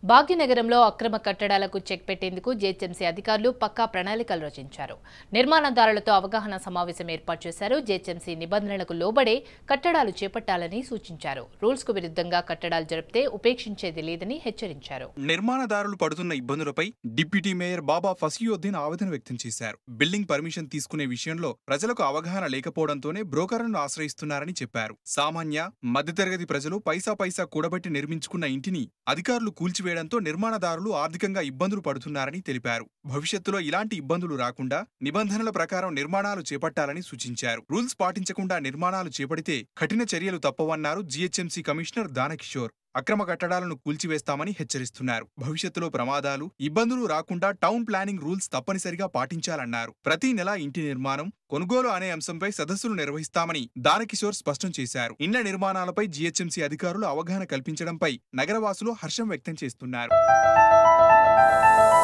భాగ్యనగరంలో అక్రమ కట్టడాలకు చెక్ పెట్టేందుకు జేహెచ్ఎంసీ అధికారులు పక్కా ప్రణాళికలు రచించారు నిర్మాణదారులతో అవగాహన సమావేశం ఏర్పాటు చేశారు జేహెచ్ఎంసీ నిబంధనలకు లోబడే కట్టడాలు చేపట్టాలని సూచించారు రూల్స్ కు విరుద్ధంగా కట్టడాలు జరిపితే ఉపేక్షించేది లేదని హెచ్చరించారు నిర్మాణదారులు పడుతున్న ఇబ్బందులపై డిప్యూటీ మేయర్ బాబా ఫసియుద్దీన్ ఆవేదన వ్యక్తం చేశారు బిల్డింగ్ పర్మిషన్ తీసుకునే విషయంలో ప్రజలకు అవగాహన లేకపోవడంతోనే బ్రోకర్లను ఆశ్రయిస్తున్నారని చెప్పారు సామాన్య మధ్యతరగతి ప్రజలు పైసా పైసా కూడబెట్టి నిర్మించుకున్న ఇంటిని అధికారులు కూల్చివేయడంతో నిర్మాణదారులు ఆర్థికంగా ఇబ్బందులు పడుతున్నారని తెలిపారు భవిష్యత్తులో ఇలాంటి ఇబ్బందులు రాకుండా నిబంధనల ప్రకారం నిర్మాణాలు చేపట్టాలని సూచించారు రూల్స్ పాటించకుండా నిర్మాణాలు చేపడితే కఠిన చర్యలు తప్పవన్నారు జీహెచ్ఎంసీ కమిషనర్ దానకిషోర్ అక్రమ కట్టడాలను కూల్చివేస్తామని హెచ్చరిస్తున్నారు భవిష్యత్తులో ప్రమాదాలు ఇబ్బందులు రాకుండా టౌన్ ప్లానింగ్ రూల్స్ తప్పనిసరిగా పాటించాలన్నారు ప్రతి నెల ఇంటి నిర్మాణం కొనుగోలు అనే అంశంపై సదస్సులు నిర్వహిస్తామని దానకిషోర్ స్పష్టం చేశారు ఇండ్ల నిర్మాణాలపై జీహెచ్ఎంసీ అధికారులు అవగాహన కల్పించడంపై నగరవాసులు హర్షం వ్యక్తం చేస్తున్నారు